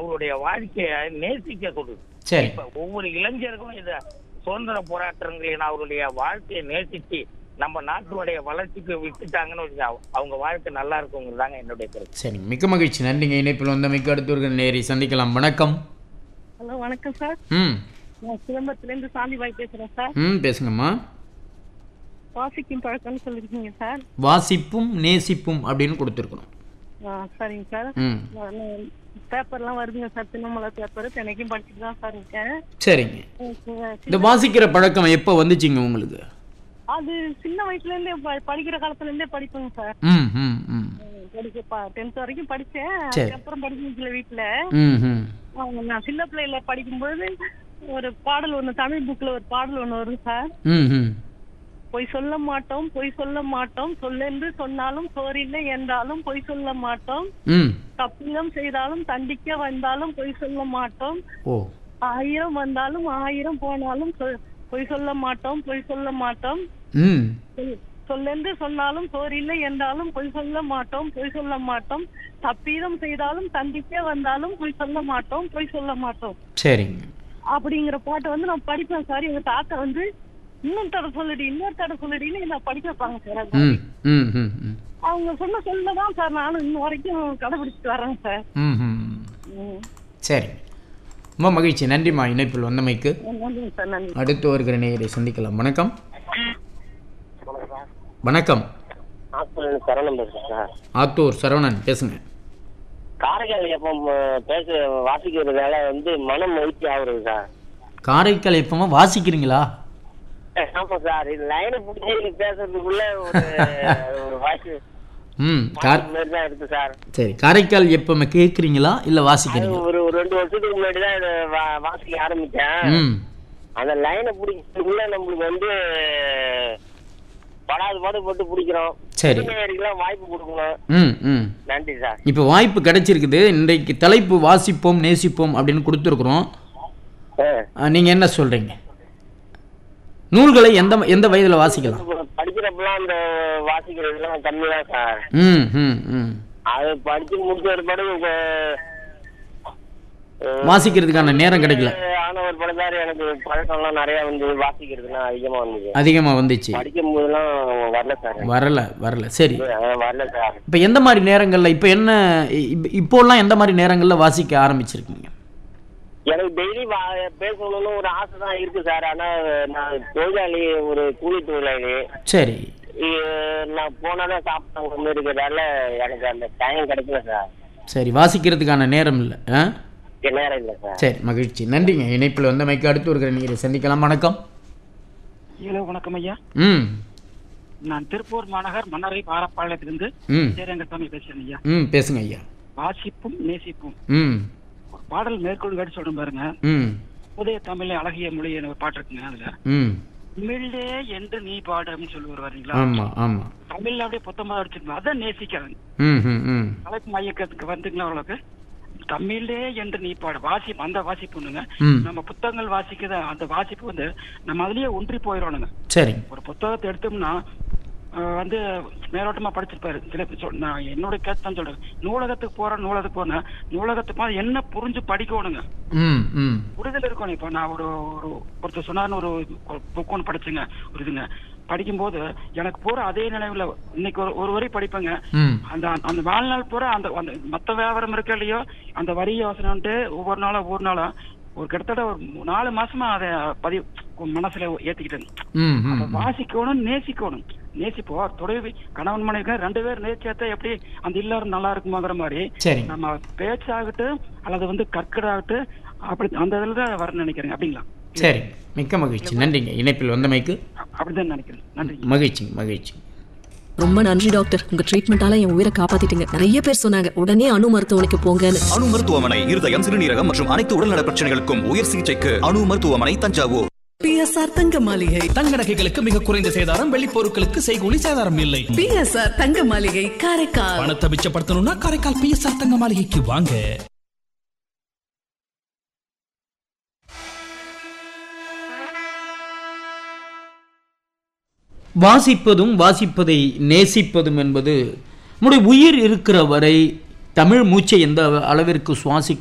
அவருடைய வாழ்க்கைய நேசிக்க சொல்லுது சரி இப்ப ஒவ்வொரு இளைஞருக்கும் இத சுதந்திர போராட்டங்களின் அவருடைய வாழ்க்கையை நேசிச்சு நம்ம நாட்டுடைய வளர்ச்சிக்கு விட்டுட்டாங்கன்னு வச்சுக்கோங்க, அவ- அவங்க வாழ்க்கை நல்லா இருக்குங்கிறது தாங்க என்னுடைய கருத்து சரி மிக்க மகிழ்ச்சி நன்றிங்க இணைப்பில் வந்தமைக்கு அடுத்து ஒரு நேரி சந்திக்கலாம் வணக்கம் ஹலோ வணக்கம் சார் ம் நான் சிதம்பரத்துலேருந்து சாந்திபாய் பேசுகிறேன் சார் ம் பேசுங்கம்மா வாசிக்கும் பழக்கம்னு சொல்லியிருக்கீங்க சார் வாசிப்பும் நேசிப்பும் அப்படின்னு கொடுத்துருக்கணும் ஆ சரிங்க சார் ம் நான் பேப்பர்லாம் வருதுங்க சார் தினமலை பேப்பர் தினைக்கும் படிச்சுட்டு தான் சார் இருக்கேன் சரிங்க எனக்கு இந்த வாசிக்கிற பழக்கம் எப்போ வந்துச்சுங்க உங்களுக்கு அது சின்ன வயசுலேருந்தே ப- படிக்கிற காலத்துலேருந்தே படிப்பேங்க சார் ம் ம் ம் ம், படிக்க டென்த் வரைக்கும் படித்தேன் சரி. அதுக்கப்புறம் படிக்க முடியல வீட்டில் ம் ம் அவங்க நான் சின்ன பிள்ளையில படிக்கும்போது ஒரு பாடல் ஒன்று தமிழ் புக்கில் ஒரு பாடல் ஒன்று வரும் சார் ம் ம் பொய் சொல்ல மாட்டோம் பொய் சொல்ல மாட்டோம் சொல்லென்று சொன்னாலும் சோறில்லை என்றாலும் பொய் சொல்ல மாட்டோம் ம் தப்பிதம் செய்தாலும் தண்டிக்க வந்தாலும் பொய் சொல்ல மாட்டோம் ஓ ஆயிரம் வந்தாலும் ஆயிரம் போனாலும் சொல்- பொய் சொல்ல மாட்டோம் பொய் சொல்ல மாட்டோம் ம் சொல்- சொல்லென்று சொன்னாலும் சோறில்லை என்றாலும் பொய் சொல்ல மாட்டோம் பொய் சொல்ல மாட்டோம் தப்பீதம் செய்தாலும் தண்டிக்க வந்தாலும் பொய் சொல்ல மாட்டோம் பொய் சொல்ல மாட்டோம் சரிங்க அப்படிங்கிற பாட்டை வந்து நான் படிப்பேன் சார் எங்க தாத்தா வந்து இன்னும் தடவை சொல்லுடி இன்னொரு தடவை சொல்லுடின்னு என்ன படிக்க வைப்பாங்க சார் அது. ம் ம் ம் ம் அவங்க சொன்ன சொல்லதான் சார் நானும் இன்ன வரைக்கும் கடைபிடிச்சிட்டு வரேன் சார் ம் ம் ம். சரி ரொம்ப மகிழ்ச்சி நன்றிம்மா இணைப்பில் வந்தமைக்கு நன்றிங்க சார் நன்றி அடுத்து வருகிற நேயரை சந்திக்கலாம் வணக்கம் வணக்கம் ஹாஸ்பிட்டல் சரணம் பேசுறேன் சார் ஆத்தூர் சரவணன் பேசுங்க காரைக்கால் எப்போ பேச வாசிக்கிறதுனால வந்து மனம் மகிழ்ச்சி ஆகுறது சார் காரைக்கால் எப்பமா வாசிக்கிறீங்களா ஆமா சார் இது லைனை பிடிச்சி பேசுறதுக்குள்ள ஒரு ஒரு வாய்ஸ் ம் கார் மாதிரி தான் இருக்கு சார் சரி காரைக்கால் எப்பவுமே கேட்குறீங்களா இல்லை அது வாசிக்கிறீங்களா ஒரு ஒரு ரெண்டு வருஷத்துக்கு முன்னாடி தான் இதை வா- வாசிக்க ஆரம்பிச்சேன் ம் அந்த லைனை பிடிக்கிறதுக்குள்ள நம்மளுக்கு வந்து படாது பாடு போட்டு பிடிக்கிறோம் சரி நேயர்களுக்கெல்லாம் வாய்ப்பு கொடுக்கணும் ம் ம் நன்றி சார் இப்போ வாய்ப்பு கிடைச்சிருக்குது இன்றைக்கு தலைப்பு வாசிப்போம் நேசிப்போம் அப்படின்னு கொடுத்துருக்குறோம் ஆ. நீங்கள் என்ன சொல்கிறீங்க நூல்களை எந்த எந்த வயதில் வாசிக்கலாம் படிக்கிறப்பெல்லாம் அந்த வாசிக்கிறதுலாம் கம்மி தான் சார் ம் ம் ம் அது படிச்சு முடிச்ச ஒரு படம் வாசிக்கிறதுக்கான நேரம் கிடைக்கல ஆன ஒரு படம் தான் எனக்கு பழக்கம்லாம் நிறைய வந்து வாசிக்கிறதுலாம் அதிகமா வந்தது அதிகமாக வந்துச்சு படிக்கும் போதெல்லாம் வரல சார் வரல வரல சரி ஆ, வரல சார் இப்போ எந்த மாதிரி நேரங்களில் இப்போ என்ன இப்ப- இப்போல்லாம் எந்த மாதிரி நேரங்களில் வாசிக்க ஆரம்பிச்சிருக்கீங்க எனக்கு டெய்லி பேசணும்னு ஒரு ஆசை தான் இருக்கு சார் ஆனா நான் தொழிலாளி ஒரு கூலி தொழிலாளி சரி இ- நான் போனாதான் சாப்பிட்டாங்க மாதிரி இருக்கிறதால எனக்கு அந்த டைம் கிடைக்கல சார் சரி வாசிக்கிறதுக்கான நேரம் இல்லை ஆ நேரம் இல்லை சார் சரி மகிழ்ச்சி நன்றிங்க இணைப்பில் வந்த மைக்கு அடுத்து இருக்கிற நீரை சந்திக்கலாம் வணக்கம் ஹலோ வணக்கம் ஐயா ம் நான் திருப்பூர் மாநகர் மன்னரை பாரப்பாளையத்திலிருந்து ம் சேரங்கசாமி பேசுறேன் ஐயா ம் பேசுங்க ஐயா வாசிப்பும் நேசிப்பும் ம் ஒரு பாடல் மேற்கோள் கேட்டு சொல்றேன் பாருங்க ம் புதிய தமிழ் அழகிய மொழி ஒரு பாட்டு இருக்குங்க அதுல ம் தமிழ்லே என்று நீ பாடு அப்படின்னு சொல்லி வருவாருங்களா ஆமாம் ஆமாம் தமிழ்ல அப்படியே புத்தமாக அடிச்சிருக்கோம் அதை நேசிக்கிறாங்க ம் ம் ம் தலைப்பு மையக்கத்துக்கு வந்துங்களா அவ்வளவுக்கு தமிழ்லே என்று நீ பாடு வாசிப்பு அந்த வாசிப்புனுங்க ம் நம்ம புத்தகங்கள் வாசிக்கிற அந்த வாசிப்பு வந்து நம்ம அதுலயே ஒன்றி போயிடணுங்க சரிங்க ஒரு புத்தகத்தை எடுத்தோம்னா அஹ், வந்து மேலோட்டமா படிச்சிருப்பாரு சில பேர் சொல்- நான் என்னோட கேட்டு தான் சொல்றேன் நூலகத்துக்கு போறேன் நூலகத்துக்கு போனேன் நூலகத்துக்கு போனா என்ன புரிஞ்சு படிக்கணுங்க ம் ம் புரிதல் இருக்கணும் இப்போ நான் ஒரு ஒரு ஒருத்தர் சொன்னார்னு ஒரு புக் ஒன்று படிச்சுங்க ஒரு இதுங்க படிக்கும்போது எனக்கு பூரா அதே நினைவுல இன்னைக்கு ஒரு ஒரு வரி படிப்பேங்க ம் அந்த அந்த வாழ்நாள் பூரா அந்த அந்த மத்த வியாபாரம் இருக்க இல்லையோ அந்த வரி யோசனைன்ட்டு ஒவ்வொரு நாளும் ஒவ்வொரு நாளும் ஒரு கிட்டத்தட்ட ஒரு மூ- நாலு மாசமா அதை பதிவு மனசுல ஏத்திக்கிட்டேன் ம் அதை ம் வாசிக்கணும் நேசிக்கணும் நேசிப்போ துணைவி கணவன் மனைவி ரெண்டு பேர் நேசிச்சா எப்படி அந்த இல்லறம் நல்லா இருக்குமாங்கிற மாதிரி சரி நம்ம பேச்சாகட்டும் அல்லது வந்து கற்கடாகட்டும் அப்படி அந்த இதுல தான் வரணும்னு நினைக்கிறேன் அப்படிங்களா சரி மிக்க மகிழ்ச்சி நன்றிங்க இணைப்பில் வந்தமைக்கு அ- அப்படிதான் நினைக்கிறேன் நன்றி மகிழ்ச்சி மகிழ்ச்சி ரொம்ப நன்றி டாக்டர் உங்க ட்ரீட்மெண்டால என் உயிரை காப்பாத்திட்டீங்க நிறைய பேர் சொன்னாங்க உடனே அணு மருத்துவமனைக்கு போங்கன்னு அணு மருத்துவமனை இருதயம் சிறுநீரகம் மற்றும் அனைத்து உடல்நல பிரச்சனைகளுக்கும் உயர் சிகிச்சைக்கு அணு மருத்துவமனை தஞ்சாவூர் பிஎஸ்ஆர் தங்க மாளிகை தங்க நகைகளுக்கு மிக குறைந்த சேதாரம் வெள்ளி பொருட்களுக்கு செய்கூலி சேதாரம் இல்லை பிஎஸ்ஆர் தங்க மாளிகை காரைக்கால் பணத்தை மிச்சப்படுத்தணும்னா காரைக்கால் பிஎஸ்ஆர் தங்க மாளிகைக்கு வாங்க வாசிப்பதும் வாசிப்பதை நேசிப்பதும் என்பது நம்முடைய உயிர் இருக்கிற வரை தமிழ் மூச்சை எந்த அளவிற்கு சுவாசிக்க